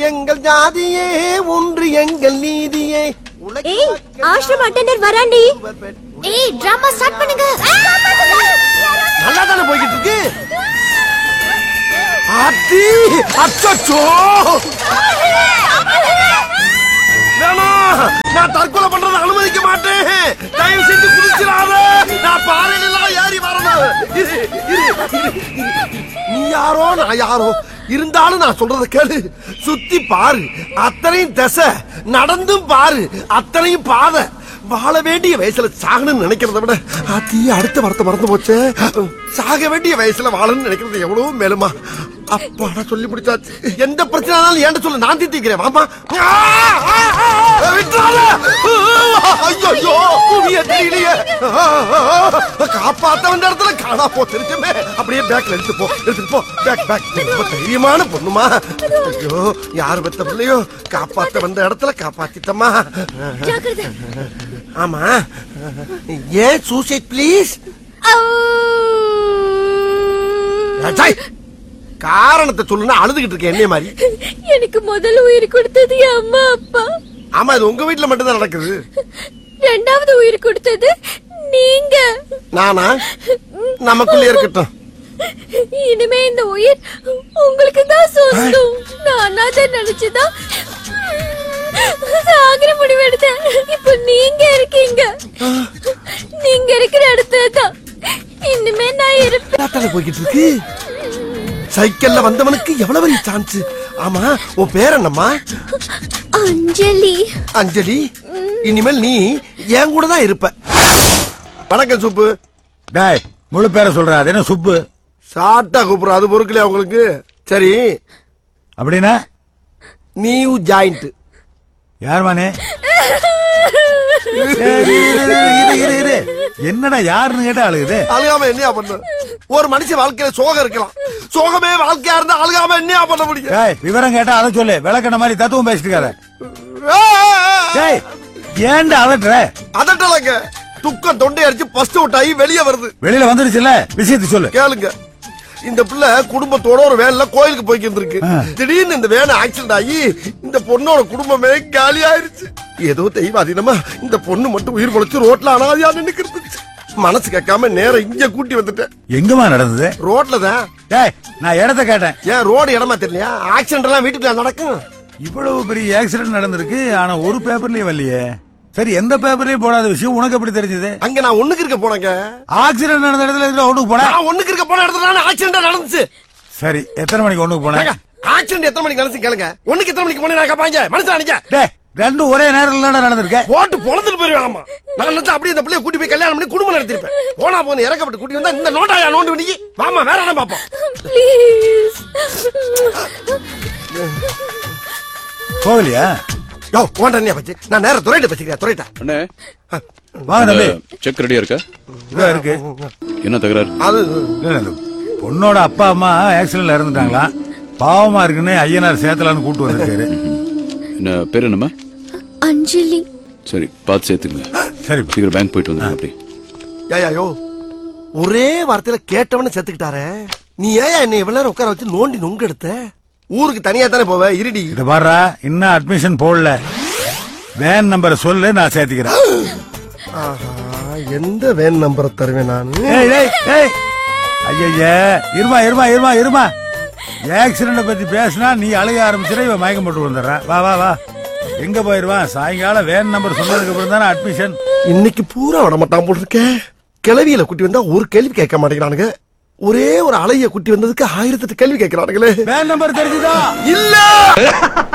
எங்கள் ஜாதியே ஒன்று எங்கள் நீதியே ஏய் ஆஷ்ரம் அட்டெண்டர் வராண்டி ஏய் டிராமா ஸ்டார்ட் பண்ணுங்க நல்லா தானே போய்கிட்டு இருக்கு அத்தி அச்சோ வேணாம் நான் தற்கொலை பண்றதை அனுமதிக்க மாட்டேன் தயவு செஞ்சு குதிச்சிடாத நான் பாறையில எல்லாம் ஏறி வரணும் இரு, இரு, இரு, இரு. நீ யாரோ நான் யாரோ இருந்தாலும் நான் சொல்றத கேளு சுத்தி பாரு அத்தனையும் திசை நடந்தும் பாரு அத்தனையும் பாதை வாழ வேண்டிய வயசுல சாகணும்னு நினைக்கிறத விட அத்தி அடுத்த வார்த்தை மறந்து போச்சே சாக வேண்டிய வயசுல வாழணும்னு நினைக்கிறது எவ்வளவு மேலுமா அப்பாடா சொல்லி முடிச்சாச்சு எந்த பிரச்சனைனாலும் ஏன்ட சொல்ல நான் தீர்த்திக்கிறேன் வாமா ஆ, ஆ, ஆ, விட்டுறாத. ஐயோ புவிய தெரியலையே ஆ, ஆ, ஆ. காப்பாத்த வந்த இடத்துல காணா போ தெரிஞ்சுமே அப்படியே பேக்ல எடுத்து போ எடுத்துட்டு போ பேக் பேக் ரொம்ப தைரியமான பொண்ணுமா ஐயோ யார் பெத்த பிள்ளையோ காப்பாத்த வந்த இடத்துல காப்பாத்திட்டமா ஜாக்கிரதை ஆமா ஏன் சூசைட் ப்ளீஸ் காரணத்தை சொல்லுனா அழுதுகிட்டு இருக்க என்னைய மாதிரி எனக்கு முதல் உயிர் கொடுத்தது என் அம்மா அப்பா ஆமா இது உங்க வீட்டுல மட்டும் தான் நடக்குது ரெண்டாவது உயிர் கொடுத்தது நீங்க நானா நமக்குள்ளே இருக்கட்டும் இனிமே இந்த உயிர் உங்களுக்கு தான் சொந்தம் நான் அதை நினைச்சுதான் சாகிற முடிவு எடுத்தேன் இப்ப நீங்க இருக்கீங்க நீங்க இருக்கிற இடத்துல தான் இனிமே நான் இருப்பேன் நாத்தால போய்கிட்டு இருக்கு சைக்கிள்ல வந்தவனுக்கு எவ்வளவு பெரிய சான்ஸ் ஆமா உன் பேர் என்னம்மா அஞ்சலி அஞ்சலி இனிமேல் நீ என் கூட தான் இருப்ப வணக்கம் சூப்பு டேய் முழு பேரை சொல்ற அது என்ன சுப்பு சாட்டா கூப்பிடுற அது பொறுக்கலையா உங்களுக்கு சரி அப்படின்னா நியூ ஜாயிண்ட் யார் மானே என்னடா யாருன்னு கேட்டா அழுகுது அழுகாம என்னையா பண்ண ஒரு மனுஷன் வாழ்க்கையில சோகம் இருக்கலாம் சோகமே வாழ்க்கையா இருந்தா அழுகாம என்னையா பண்ண முடியும் டேய் விவரம் கேட்டா அதை சொல்லு விளக்கண மாதிரி தத்துவம் பேசிட்டு இருக்காத. டேய் ஏன்டா அதட்டுற அதட்டலங்க துக்கம் தொண்டை அடிச்சு பஸ்ட் அவுட் ஆகி வெளியே வருது வெளியில வந்துருச்சுல விஷயத்தை சொல்லு கேளுங்க இந்த பிள்ளை குடும்பத்தோட ஒரு வேன்ல கோயிலுக்கு போய்க்கிட்டு இருக்கு ஆ. திடீர்னு இந்த வேன் ஆக்சிடென்ட் ஆகி இந்த பொண்ணோட குடும்பமே காலி ஆயிருச்சு ஏதோ தெய்வாதீனமா இந்த பொண்ணு மட்டும் உயிர் பொழைச்சு ரோட்ல அனாதியா நின்னுக்கிறது மனசு கேட்காம நேரம் இங்க கூட்டி வந்துட்டேன் எங்கம்மா நடந்தது ரோட்ல தான் டேய் நான் இடத்த கேட்டேன் ஏன் ரோடு இடமா தெரியலையா ஆக்சிடென்ட் எல்லாம் வீட்டுக்குள்ள நடக்கும் இவ்வளவு பெரிய ஆக்சிடென்ட் நடந்திருக்கு ஆனா ஒரு பேப்பர்லயும் வரலையே சரி எந்த பேப்பர்லயும் போடாத விஷயம் உனக்கு எப்படி தெரிஞ்சது அங்க நான் ஒண்ணுக்கு இருக்க போனேங்க ஆக்சிடென்ட் நடந்த இடத்துல இதுல ஒண்ணுக்கு போன நான் ஒண்ணுக்கு இருக்க போன இடத்துல ஆக்சிடென்ட் நடந்துச்சு சரி எத்தனை மணிக்கு ஒண்ணுக்கு போன ஆக்சிடென்ட் எத்தனை மணிக்கு நடந்துச்சு கேளுங்க ஒண்ணுக்கு எத்தனை மணிக்கு போனேன் கேப்பாங்க மனுஷன் நினைக்க டேய் ரெண்டும் ஒரே நேரத்துல தானே நடந்திருக்க போட்டு பொழந்துட்டு போயிருவாங்கம்மா நான் நினைச்சா அப்படியே இந்த பிள்ளைய கூட்டி போய் கல்யாணம் பண்ணி குடும்பம் நடத்திருப்பேன் போனா போன இறக்கப்பட்டு கூட்டி வந்தா இந்த நோட்டாயா நோண்டு பண்ணி வாமா வேற என்ன பாப்போம் ப்ளீஸ் போகலையா யோ ஓண்டா பச்சு நான் நேரம் துறையிட்ட பச்சுக்கிறேன் துறையிட்ட அண்ணே வாங்க தம்பி செக் ரெடியா இருக்கா இதோ இருக்கு என்ன தகராறு அது இல்ல, இல்ல, இந்த பொண்ணோட அப்பா அம்மா ஆக்சிடென்ட்ல இறந்துட்டாங்களாம் பாவமா இருக்குன்னு ஐயனார் சேத்தலான்னு கூட்டு வந்திருக்காரு என்ன பேர் என்னம்மா அஞ்சலி சரி பார்த்து சேர்த்துங்க சரி சீக்கிரம் பேங்க் போயிட்டு வந்துருங்க அப்படி ஏயா யோ ஒரே வார்த்தையில கேட்டவன செத்துக்கிட்டாரே நீ ஏன் என்னை இவ்வளவு நேரம் உட்கார வச்சு நோண்டி நொங்கு எடுத்த ஊருக்கு தனியா தானே போவ இருடி இத பாருடா இன்னும் அட்மிஷன் போடல வேன் நம்பரை சொல்லு நான் சேர்த்துக்கிறேன் ஆஹா எந்த வேன் நம்பரை தருவேன் நான் ஏய் ஏய் ஏய் ஐயா இருமா இருமா இருமா இருமா ஆக்சிடென்ட பத்தி பேசினா நீ அழுக ஆரம்பிச்சிட இவன் மயக்கம் போட்டு வந்துடுறான் வா வா வா எங்க போயிருவான் சாயங்காலம் வேன் நம்பர் சொன்னதுக்கு அப்புறம் தானே அட்மிஷன் இன்னைக்கு பூரா விட மாட்டான் போல் இருக்கேன் கிளவியில குட்டி வந்தா ஒரு கேள்வி கேட்க மாட்டேங்கிறானுங்க ஒரே ஒரு அலைய குட்டி வந்ததுக்கு ஆயிரத்தெட்டு கேள்வி கேட்கிறானுங்களே வேன் நம்பர் தெரிஞ்சுதா இல்ல